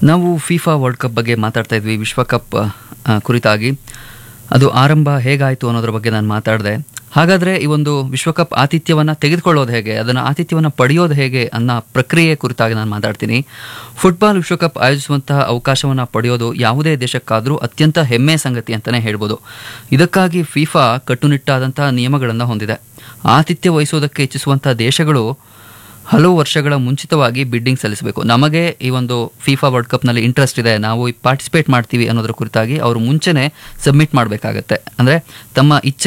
ನಾವು FIFA world cup ಬಗ್ಗೆ ಮಾತಾಡ್ತಾ ಇದ್ವಿ ವಿಶ್ವಕಪ್ ಆ, ಕುರಿತಾಗಿ ಅದು ಆರಂಭ ಹೇಗಾಯಿತು ಅನ್ನೋದ್ರ ಬಗ್ಗೆ ನಾನು ಮಾತಾಡಿದೆ ಹಾಗಾದರೆ ಈ ಒಂದು ವಿಶ್ವಕಪ್ ಆತಿಥ್ಯವನ್ನು ತೆಗೆದುಕೊಳ್ಳೋದು ಹೇಗೆ ಅದನ್ನು ಆತಿಥ್ಯವನ್ನು ಪಡೆಯೋದು ಹೇಗೆ ಅನ್ನೋ ಪ್ರಕ್ರಿಯೆ ಕುರಿತಾಗಿ ನಾನು ಮಾತಾಡ್ತೀನಿ ಫುಟ್ಬಾಲ್ ವಿಶ್ವಕಪ್ ಆಯೋಜಿಸುವಂತಹ ಅವಕಾಶವನ್ನು ಪಡೆಯೋದು ಯಾವುದೇ ದೇಶಕ್ಕಾದರೂ ಅತ್ಯಂತ ಹೆಮ್ಮೆಯ ಸಂಗತಿ ಅಂತಲೇ ಹೇಳ್ಬೋದು ಇದಕ್ಕಾಗಿ ಫಿಫಾ ಕಟ್ಟುನಿಟ್ಟಾದಂತಹ ನಿಯಮಗಳನ್ನು ಹೊಂದಿದೆ ಆತಿಥ್ಯ ವಹಿಸೋದಕ್ಕೆ ಇಚ್ಛಿಸುವಂಥ ದೇಶಗಳು ಹಲವು ವರ್ಷಗಳ ಮುಂಚಿತವಾಗಿ ಬಿಡ್ಡಿಂಗ್ ಸಲ್ಲಿಸಬೇಕು ನಮಗೆ ಈ ಒಂದು ಫಿಫಾ ವರ್ಲ್ಡ್ ಕಪ್ನಲ್ಲಿ ಇಂಟ್ರೆಸ್ಟ್ ಇದೆ ನಾವು ಪಾರ್ಟಿಸಿಪೇಟ್ ಮಾಡ್ತೀವಿ ಅನ್ನೋದ್ರ ಕುರಿತಾಗಿ ಅವರು ಮುಂಚೆನೇ ಸಬ್ಮಿಟ್ ಮಾಡಬೇಕಾಗತ್ತೆ ಅಂದರೆ ತಮ್ಮ ಇಚ್ಛೆ